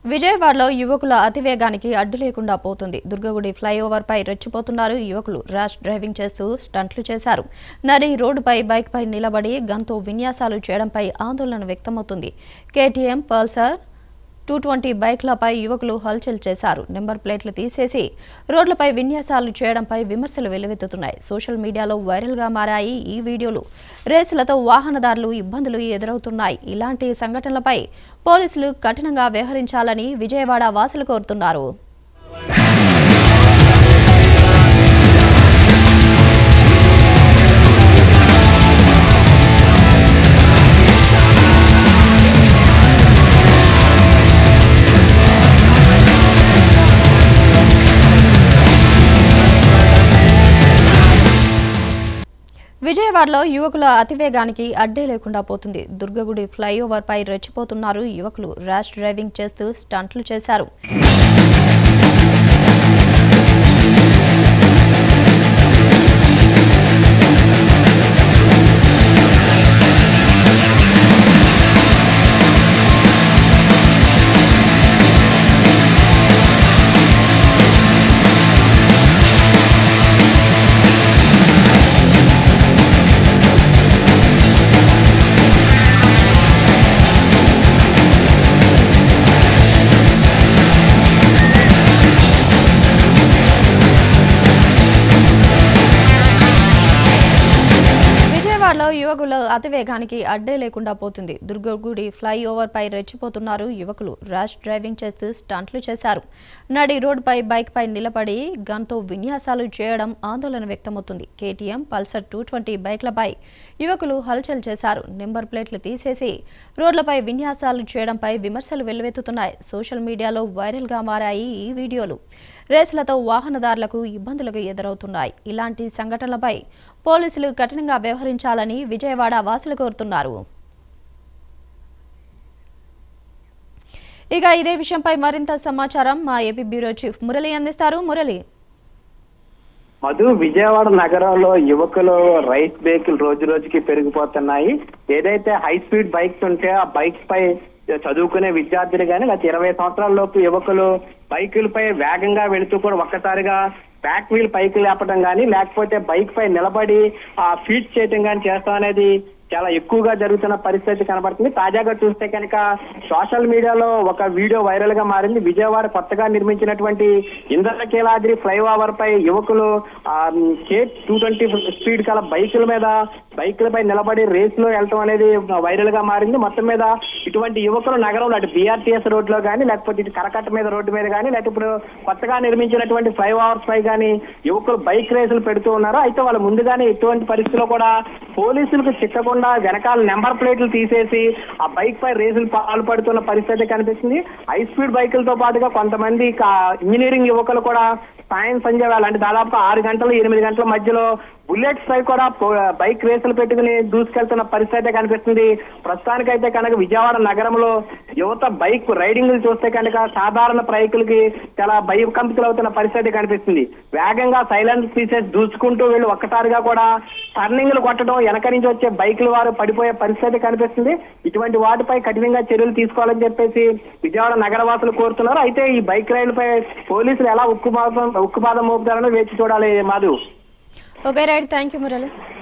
విజయవాడలో యువకుల అతివేగానికి అడ్డు లేకుండా పోతుంది దుర్గగుడి ఫ్లైఓవర్ పై రెచ్చిపోతున్నారు యువకులు ర్యాష్ డ్రైవింగ్ చేస్తూ స్టంట్లు చేశారు నరి రోడ్డుపై బైక్ పై నిలబడి గన్తో విన్యాసాలు చేయడంపై ఆందోళన వ్యక్తమవుతుంది కేటీఎం పల్సర్ టూ ట్వంటీ బైక్లపై యువకులు హల్చల్ చేశారు నెంబర్ ప్లేట్లు తీసేసి రోడ్లపై విన్యాసాలు చేయడంపై విమర్శలు వెల్లువెత్తుతున్నాయి సోషల్ మీడియాలో వైరల్గా మారాయి ఈ వీడియోలు రేసులతో వాహనదారులు ఇబ్బందులు ఎదురవుతున్నాయి ఇలాంటి సంఘటనలపై పోలీసులు కఠినంగా వ్యవహరించాలని విజయవాడ వాసులు కోరుతున్నారు విజయవాడలో యువకుల అతివేగానికి అడ్డే లేకుండా పోతుంది దుర్గగుడి ఫ్లైఓవర్ పై రెచ్చిపోతున్నారు యువకులు ర్యాష్ డ్రైవింగ్ చేస్తూ స్టంట్లు చేశారు విజయవాడలో యువకుల అతివేగానికి అడ్డే లేకుండా పోతుంది దుర్గగుడి ఫ్లైఓవర్ పై రెచ్చిపోతున్నారు యువకులు ర్యాష్ డ్రైవింగ్ చేస్తూ స్టంట్లు చేశారు నడి రోడ్డుపై బైక్ పై నిలబడి గన్తో విన్యాసాలు చేయడం ఆందోళన వ్యక్తమవుతుంది కేటీఎం పల్సర్ టూ ట్వంటీ బైక్లపై యువకులు హల్చల్ చేశారు నెంబర్ ప్లేట్లు తీసేసి రోడ్లపై విన్యాసాలు చేయడంపై విమర్శలు వెల్లువెత్తుతున్నాయి సోషల్ మీడియాలో వైరల్గా మారాయి ఈ వీడియోలు రేసులతో వాహనదారులకు ఇబ్బందులకు ఎదురవుతున్నాయి ఇలాంటి సంఘటనలపై పోలీసులు కఠినంగా వ్యవహరించాలని విజయవాడ వాసులు కోరుతున్నారు ఇక ఇదే విషయంపై మరింత సమాచారం మా ఏపీ బ్యూరో చీఫ్ మురళి అందిస్తారు మురళి మధు విజయవాడ నగరంలో యువకులు రైస్ బైకులు రోజు రోజుకి పెరిగిపోతున్నాయి ఏదైతే హై స్పీడ్ బైక్స్ ఉంటే ఆ బైక్స్ పై చదువుకునే విద్యార్థులు కానీ లేకపోతే ఇరవై సంవత్సరాల లోపు యువకులు బైకులపై వేగంగా వెళుతూ కూడా ఒక్కసారిగా బ్యాక్ వీల్ పైకి లేపడం కానీ లేకపోతే బైక్ పై నిలబడి ఆ ఫీట్ చేయటం కానీ చేస్తాం అనేది చాలా ఎక్కువగా జరుగుతున్న పరిస్థితి కనబడుతుంది తాజాగా చూస్తే కనుక సోషల్ మీడియాలో ఒక వీడియో వైరల్ గా మారింది విజయవాడ కొత్తగా నిర్మించినటువంటి ఇంద్రకీలాద్రి ఫ్లైఓవర్ పై యువకులు కే టూ ట్వంటీ స్పీడ్ కల బైకుల మీద బైకులపై నిలబడి రేస్ లో వెళ్ళటం అనేది వైరల్ గా మారింది మొత్తం మీద ఇటువంటి యువకులు నగరంలో అటు బీఆర్టీఎస్ రోడ్ లో కానీ లేకపోతే ఇటు కరకట్ట మీద రోడ్డు మీద కానీ లేకపోతే ఇప్పుడు కొత్తగా నిర్మించినటువంటి ఫ్లైఓవర్స్ పై కానీ యువకులు బైక్ రేసులు పెడుతూ ఉన్నారు అయితే వాళ్ళు ముందుగానే ఎటువంటి పరిస్థితిలో కూడా పోలీసులకు చిక్కకుండా వెనకాల నెంబర్ ప్లేట్లు తీసేసి ఆ బైక్ పై రేసులు పాల్పడుతున్న పరిస్థితి కనిపిస్తుంది హై స్పీడ్ బైకులతో పాటుగా కొంతమంది కా- ఇంజనీరింగ్ యువకులు కూడా సాయం సంధ్య వేళ అంటే దాదాపు ఆరు గంటలు ఎనిమిది గంటల మధ్యలో బుల్లెట్స్ పై కూడా పో- బైక్ రేసులు పెట్టుకుని దూసుకెళ్తున్న పరిస్థితి కనిపిస్తుంది ప్రస్తుతానికైతే కనుక విజయవాడ నగరంలో యువత బైక్ రైడింగ్లు చూస్తే కనుక సాధారణ బైకులకి చాలా భయకంపితులు అవుతున్న పరిస్థితి కనిపిస్తుంది వేగంగా సైలెన్స్ తీసేసి దూసుకుంటూ వీళ్ళు ఒక్కసారిగా కూడా టర్నింగ్లు కొట్టడం వెనక నుంచి వచ్చే బైకుల వారు పడిపోయే పరిస్థితి కనిపిస్తుంది ఇటువంటి వాటిపై కఠినంగా చర్యలు తీసుకోవాలని చెప్పేసి విజయవాడ నగరవాసులు కోరుతున్నారు అయితే ఈ బైక్ రైడ్లపై పోలీసులు ఎలా ఉక్కుపాదం ఉక్కుపాదం మోపుతారని వేచి చూడాలి Madhu okay right thank you Murali